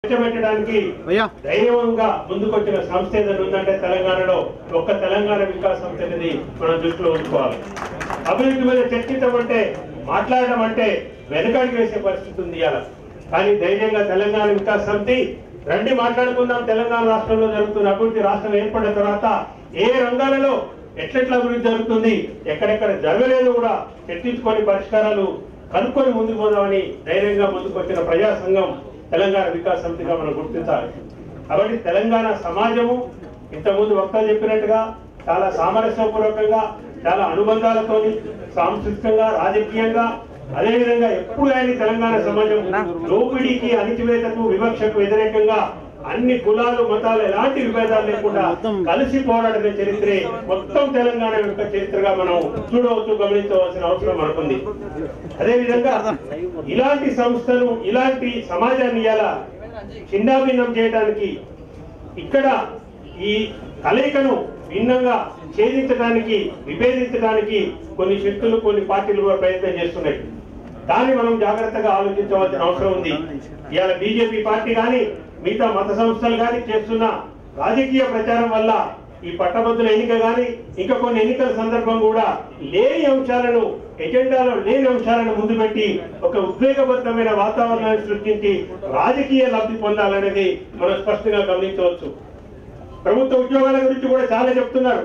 పెట్టడానికి భయ్యా ధైర్యంగా ముందుకొచ్చిన సంస్థ ఏదైనా ఉందంటే తెలంగాణలో ఒక్క తెలంగాణ వికాస్ సంస్థ అనేది మనం దృష్టిలో ఉంచుకోవాలి అభివృద్ధి మీద చర్చించడం అంటే మాట్లాడడం అంటే వెనకాడికి వేసే పరిస్థితి ఉంది ఇవాళ కానీ ధైర్యంగా తెలంగాణ వికాస్ సమితి రండి మాట్లాడుకుందాం తెలంగాణ రాష్ట్రంలో జరుగుతున్న అభివృద్ధి రాష్ట్రం ఏర్పడిన తర్వాత ఏ రంగాలలో ఎట్లెట్ల అభివృద్ధి జరుగుతుంది ఎక్కడెక్కడ జరగలేదు కూడా చర్చించుకొని పరిష్కారాలు కనుక్కొని ముందుకు పోదామని ధైర్యంగా ముందుకు వచ్చిన ప్రజా సంఘం తెలంగాణ వికాస్ సమితిగా మనం గుర్తించాలి కాబట్టి తెలంగాణ సమాజము ఇంతకుముందు వక్తలు చెప్పినట్టుగా చాలా సామరస్యపూర్వకంగా చాలా అనుబంధాలతోని సాంస్కృతికంగా రాజకీయంగా అదేవిధంగా ఎప్పుడు కానీ తెలంగాణ సమాజం దోపిడీకి అణిచివేతకు వివక్షకు వ్యతిరేకంగా అన్ని కులాలు మతాలు ఎలాంటి విభేదాలు లేకుండా కలిసి పోరాడిన చరిత్రే మొత్తం తెలంగాణ యొక్క చరిత్రగా మనం చూడవచ్చు గమనించవలసిన అవసరం మనకుంది అదేవిధంగా ఇలాంటి సంస్థలు ఇలాంటి సమాజాన్ని ఇలా చిన్నాభిన్నం చేయడానికి ఇక్కడ ఈ కలయికను భిన్నంగా ఛేదించడానికి విభేదించడానికి కొన్ని శక్తులు కొన్ని పార్టీలు కూడా ప్రయత్నం చేస్తున్నాయి దాన్ని మనం జాగ్రత్తగా ఆలోచించవలసిన అవసరం ఉంది ఇవాళ బీజేపీ పార్టీ కానీ మిగతా మత సంస్థలు కానీ చేస్తున్న రాజకీయ ప్రచారం వల్ల ఈ పట్టభద్రుల ఎన్నిక కానీ ఇంకా కొన్ని ఎన్నికల సందర్భం కూడా లేని అంశాలను ఎజెండాలో లేని అంశాలను ముందు పెట్టి ఒక ఉద్వేగబద్ధమైన వాతావరణాన్ని సృష్టించి రాజకీయ లబ్ధి పొందాలనేది మనం స్పష్టంగా గమనించవచ్చు ప్రభుత్వ ఉద్యోగాల గురించి కూడా చాలా చెప్తున్నారు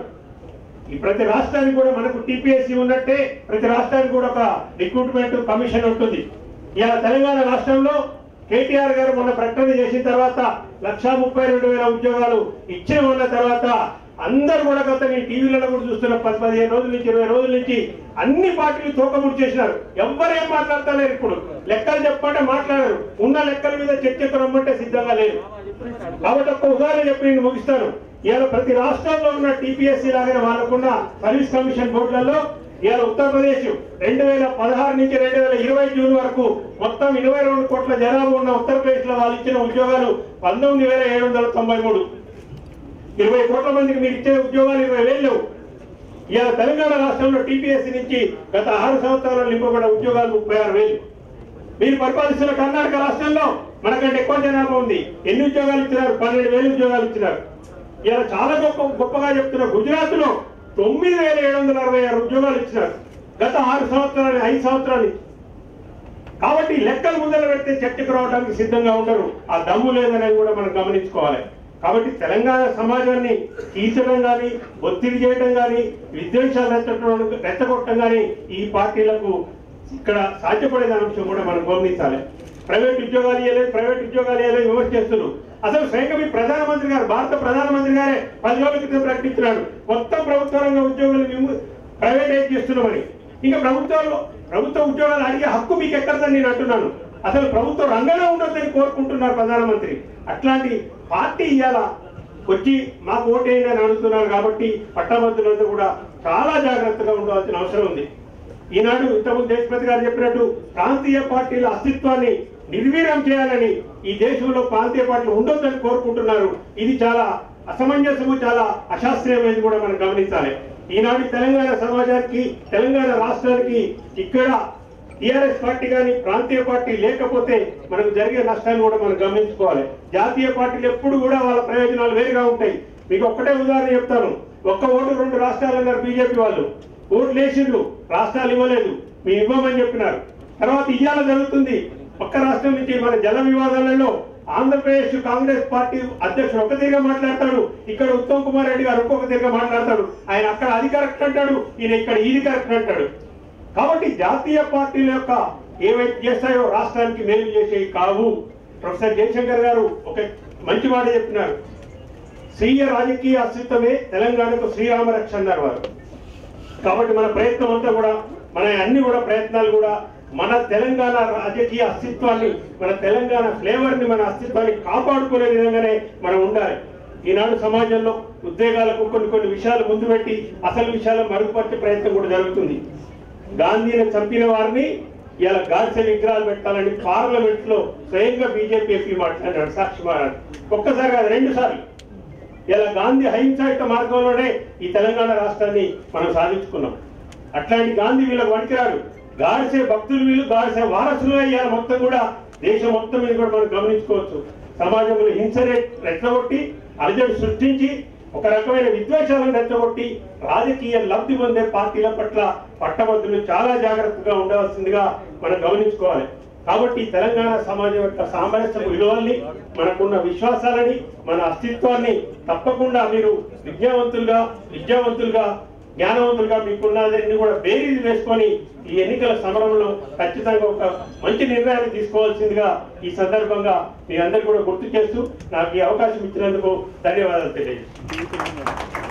ఈ ప్రతి రాష్ట్రానికి కూడా మనకు టీపీఎస్సీ ఉన్నట్టే ప్రతి రాష్ట్రానికి కూడా ఒక రిక్రూట్మెంట్ కమిషన్ ఉంటుంది ఇలా తెలంగాణ రాష్ట్రంలో కేటీఆర్ గారు మొన్న ప్రకటన చేసిన తర్వాత లక్షా ముప్పై రెండు వేల ఉద్యోగాలు ఇచ్చిన ఉన్న తర్వాత అందరు కూడా గత నేను టీవీలలో కూడా చూస్తున్న పది పదిహేను రోజుల నుంచి ఇరవై రోజుల నుంచి అన్ని పార్టీలు తోకముడి చేసినారు ఎవ్వరేం మాట్లాడతలేరు ఇప్పుడు లెక్కలు చెప్పమంటే మాట్లాడరు ఉన్న లెక్కల మీద చర్చకు రమ్మంటే సిద్ధంగా లేరు కాబట్టి ఒక్క ఉదాహరణ చెప్పి నేను ముగిస్తాను ఇవాళ ప్రతి రాష్ట్రంలో ఉన్న టీపీఎస్సీ లాగానే వాళ్ళకున్న సర్వీస్ కమిషన్ బోర్డులలో ఇవాళ ఉత్తరప్రదేశ్ రెండు వేల పదహారు నుంచి రెండు వేల ఇరవై జూన్ వరకు మొత్తం ఇరవై రెండు కోట్ల జనాభా ఉన్న ఉత్తరప్రదేశ్ లో వాళ్ళు ఇచ్చిన ఉద్యోగాలు పంతొమ్మిది వేల ఏడు వందల తొంభై మూడు ఇరవై కోట్ల మందికి మీరు ఇచ్చే ఉద్యోగాలు ఇరవై వేలు లేవు ఇవాళ తెలంగాణ రాష్ట్రంలో టీపీఎస్సీ నుంచి గత ఆరు సంవత్సరాలు నింపబడ్డ ఉద్యోగాలు ముప్పై ఆరు వేలు మీరు పరిపాలిస్తున్న కర్ణాటక రాష్ట్రంలో మనకంటే ఎక్కువ జనాభా ఉంది ఎన్ని ఉద్యోగాలు ఇచ్చినారు పన్నెండు వేలు ఉద్యోగాలు ఇచ్చినారు ఇలా చాలా గొప్ప గొప్పగా చెప్తున్న గుజరాత్ లో తొమ్మిది వేల ఏడు వందల అరవై ఆరు ఉద్యోగాలు ఇచ్చినారు గత ఆరు సంవత్సరాలు ఐదు సంవత్సరాలు నుంచి. కాబట్టి లెక్కలు ముందర పెడితే చర్చకు రావడానికి సిద్ధంగా ఉండరు ఆ దమ్ము లేదనేది కూడా మనం గమనించుకోవాలి కాబట్టి తెలంగాణ సమాజాన్ని తీర్చడం కానీ ఒత్తిడి చేయడం కానీ విద్వేషాలు రెచ్చగొట్టడం రెచ్చగొట్టడం కానీ ఈ పార్టీలకు ఇక్కడ సాధ్యపడే అంశం కూడా మనం గమనించాలి ప్రైవేట్ ఉద్యోగాలు ఇవ్వలేదు ప్రైవేట్ ఉద్యోగాలు ఇవ్వలేదు విమర్శ చేస్తున్నారు అసలు స్వయంగా మీ ప్రధానమంత్రి గారు భారత ప్రధానమంత్రి గారే పది రోజుల క్రితం ప్రకటించినాడు మొత్తం ప్రభుత్వ రంగ ఉద్యోగులు మేము ప్రైవేటైజ్ చేస్తున్నామని ఇంకా ప్రభుత్వాలు ప్రభుత్వ ఉద్యోగాలు అడిగే హక్కు మీకు ఎక్కడదని నేను అంటున్నాను అసలు ప్రభుత్వ రంగంలో ఉండొద్దని కోరుకుంటున్నారు ప్రధానమంత్రి అట్లాంటి పార్టీ ఇవాళ వచ్చి మాకు ఓటేయండి అని అడుగుతున్నారు కాబట్టి పట్టభద్రులంతా కూడా చాలా జాగ్రత్తగా ఉండవలసిన అవసరం ఉంది ఈనాడు ఇంతకుముందు దేశపతి గారు చెప్పినట్టు ప్రాంతీయ పార్టీల అస్తిత్వాన్ని నిర్వీర్యం చేయాలని ఈ దేశంలో ప్రాంతీయ పార్టీలు ఉండొద్దని కోరుకుంటున్నారు ఇది చాలా అసమంజసము చాలా అశాస్త్రీయమైనది కూడా మనం గమనించాలి ఈనాడు తెలంగాణ సమాజానికి తెలంగాణ రాష్ట్రానికి ఇక్కడ టిఆర్ఎస్ పార్టీ కానీ ప్రాంతీయ పార్టీ లేకపోతే మనకు జరిగే నష్టాన్ని కూడా మనం గమనించుకోవాలి జాతీయ పార్టీలు ఎప్పుడు కూడా వాళ్ళ ప్రయోజనాలు వేరుగా ఉంటాయి మీకు ఒక్కటే ఉదాహరణ చెప్తాను ఒక్క ఓటు రెండు రాష్ట్రాలు అన్నారు బీజేపీ వాళ్ళు ఓట్లు వేసిండ్రు రాష్ట్రాలు ఇవ్వలేదు మేము ఇవ్వమని చెప్పినారు తర్వాత ఇయ్యాల జరుగుతుంది ఒక్క రాష్ట్రం నుంచి మన జల వివాదాలలో ఆంధ్రప్రదేశ్ కాంగ్రెస్ పార్టీ అధ్యక్షుడు ఒక తీరుగా మాట్లాడతాడు ఇక్కడ ఉత్తమ్ కుమార్ రెడ్డి గారు ఇంకొక తీరుగా మాట్లాడతాడు ఆయన అక్కడ అది కరెక్ట్ అంటాడు ఈయన ఇక్కడ ఇది కరెక్ట్ అంటాడు కాబట్టి జాతీయ పార్టీల యొక్క ఏవైతే చేస్తాయో రాష్ట్రానికి మేలు చేసేవి కావు ప్రొఫెసర్ జయశంకర్ గారు ఒక మంచి మాట చెప్పినారు స్వీయ రాజకీయ అస్తిత్వమే తెలంగాణకు శ్రీరామ రక్ష అన్నారు వారు కాబట్టి మన ప్రయత్నం అంతా కూడా మన అన్ని కూడా ప్రయత్నాలు కూడా మన తెలంగాణ రాజకీయ అస్తిత్వాన్ని మన తెలంగాణ ఫ్లేవర్ ని మన అస్తిత్వాన్ని కాపాడుకునే విధంగానే మనం ఉండాలి ఈనాడు సమాజంలో ఉద్వేగాలకు కొన్ని కొన్ని విషయాలు ముందు పెట్టి అసలు విషయాలను మరుగుపరిచే ప్రయత్నం కూడా జరుగుతుంది గాంధీని చంపిన వారిని ఇలా గాడ్సే విగ్రహాలు పెట్టాలని పార్లమెంట్ లో స్వయంగా బీజేపీ ఎంపీ మాట్లాడాడు సాక్షి మహారాజ్ ఒక్కసారి కాదు రెండు సార్లు ఇలా గాంధీ అహింసాయుత మార్గంలోనే ఈ తెలంగాణ రాష్ట్రాన్ని మనం సాధించుకున్నాం అట్లాంటి గాంధీ వీళ్ళకి వణికిరాడు గాడిసే భక్తులు వీళ్ళు గాడిసే వారసులు అయ్యారు మొత్తం కూడా దేశం మొత్తం మీద కూడా మనం గమనించుకోవచ్చు సమాజంలో హింసనే రెచ్చగొట్టి అలజడి సృష్టించి ఒక రకమైన విద్వేషాలను రెచ్చగొట్టి రాజకీయ లబ్ధి పొందే పార్టీల పట్ల పట్టభద్రులు చాలా జాగ్రత్తగా ఉండవలసిందిగా మనం గమనించుకోవాలి కాబట్టి తెలంగాణ సమాజం యొక్క సామరస్య విలువల్ని మనకున్న విశ్వాసాలని మన అస్తిత్వాన్ని తప్పకుండా మీరు విజ్ఞావంతులుగా విద్యావంతులుగా జ్ఞానవంతులుగా మీకున్నదాన్ని కూడా బేరీజ్ వేసుకొని ఈ ఎన్నికల సమరంలో ఖచ్చితంగా ఒక మంచి నిర్ణయాన్ని తీసుకోవాల్సిందిగా ఈ సందర్భంగా మీ అందరికీ కూడా గుర్తు చేస్తూ నాకు ఈ అవకాశం ఇచ్చినందుకు ధన్యవాదాలు తెలియజేస్తాను